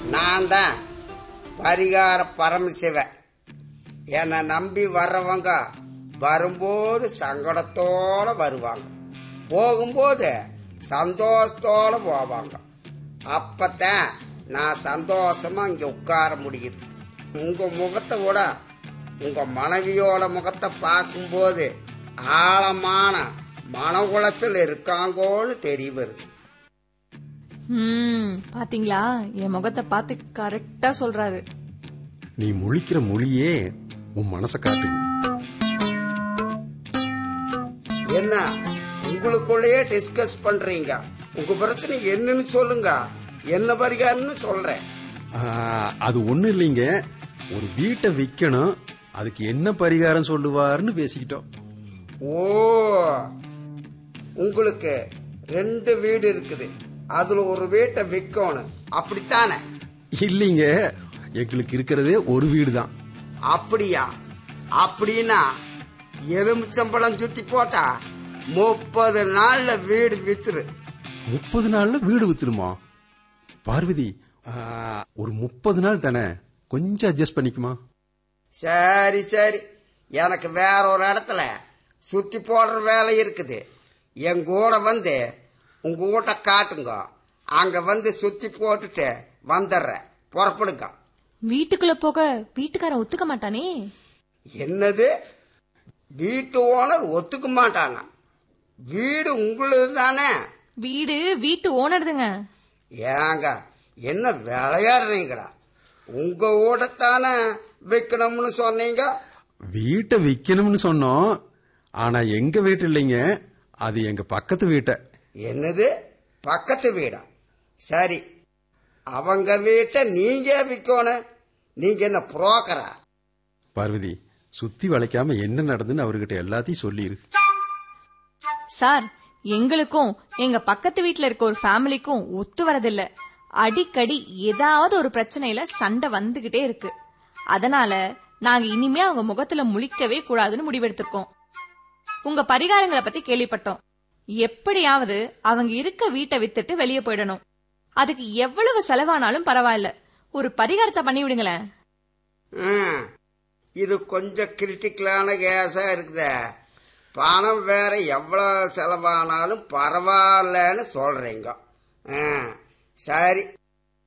நான் தான் பரிகார பரமசிவன் என்னை நம்பி வர்றவங்க வரும்போது சங்கடத்தோட வருவாங்க போகும்போது சந்தோஷத்தோட போவாங்க அப்பத்தான் நான் சந்தோஷமா இங்க உட்கார முடியுது உங்க முகத்தை விட உங்க மனைவியோட முகத்தை பார்க்கும்போது ஆழமான மன உளைச்சல் இருக்காங்கோன்னு தெரிய வருது ம் பாத்தீங்களா என் முகத்தை பார்த்து கரெக்டா சொல்றாரு நீ முழிக்கிற மொழியே உன் மனசை காட்டுது என்ன உங்களுக்குள்ளேயே டிஸ்கஸ் பண்றீங்க உங்க பிரச்சனை என்னன்னு சொல்லுங்க என்ன பரிகாரம்னு சொல்றேன் ஆ, அது ஒண்ணும் இல்லைங்க ஒரு வீட்டை விக்கணும் அதுக்கு என்ன பரிகாரம் சொல்லுவாருன்னு பேசிக்கிட்டோம் ஓ உங்களுக்கு ரெண்டு வீடு இருக்குது அதுல ஒரு வீட்டை விற்கணும் அப்படித்தானே இல்லைங்க எங்களுக்கு இருக்கிறதே ஒரு வீடு தான் அப்படியா அப்படின்னா எலுமிச்சம்பழம் சுத்தி போட்டா முப்பது நாள்ல வீடு வித்துரு முப்பது நாள்ல வீடு வித்துடுமா பார்வதி ஆ, ஒரு முப்பது நாள் தானே கொஞ்சம் அட்ஜஸ்ட் பண்ணிக்குமா சரி சரி எனக்கு வேற ஒரு இடத்துல சுத்தி போடுற வேலை இருக்குது என் கூட வந்து உங்க வீட்டை காட்டுங்க அங்க வந்து சுத்தி போட்டுட்டு வந்துடுறேன் புறப்படுங்க வீட்டுக்குள்ள போக வீட்டுக்காரன் ஒத்துக்க மாட்டானே என்னது வீட்டு ஓனர் ஒத்துக்க மாட்டானா வீடு உங்களுது தானே வீடு வீட்டு ஓனர்துங்க ஏங்க என்ன விளையாடுறீங்களா உங்க வீடைத்தானே விற்கணும்னு சொன்னீங்க வீட்டை விக்கணும்னு சொன்னோம் ஆனா எங்க வீட்டு இல்லைங்க அது எங்க பக்கத்து வீட்டை என்னது பக்கத்து வீடா சரி அவங்க வீட்டை நீங்க விற்கணும் நீங்க என்ன புரோக்கரா பார்வதி சுத்தி வளைக்காம என்ன நடந்துன்னு அவர்கிட்ட எல்லாத்தையும் சொல்லிரு சார் எங்களுக்கும் எங்க பக்கத்து வீட்ல இருக்க ஒரு ஃபேமிலிக்கும் ஒத்து வரதில்ல அடிக்கடி ஏதாவது ஒரு பிரச்சனையில சண்டை வந்துகிட்டே இருக்கு அதனால நாங்க இனிமே அவங்க முகத்துல முழிக்கவே கூடாதுன்னு முடிவெடுத்திருக்கோம் உங்க பரிகாரங்களை பத்தி கேள்விப்பட்டோம் எப்படியாவது அவங்க இருக்க வீட்டை வித்துட்டு வெளியே போயிடணும் அதுக்கு எவ்வளவு செலவானாலும் பரவாயில்ல ஒரு பரிகாரத்தை பண்ணி விடுங்களேன் ம், இது கொஞ்சம் கிரிட்டிக்கலான கேஸா இருக்குதே பணம் வேற எவ்வளவு செலவானாலும் பரவாயில்லன்னு சொல்றீங்க ம், சரி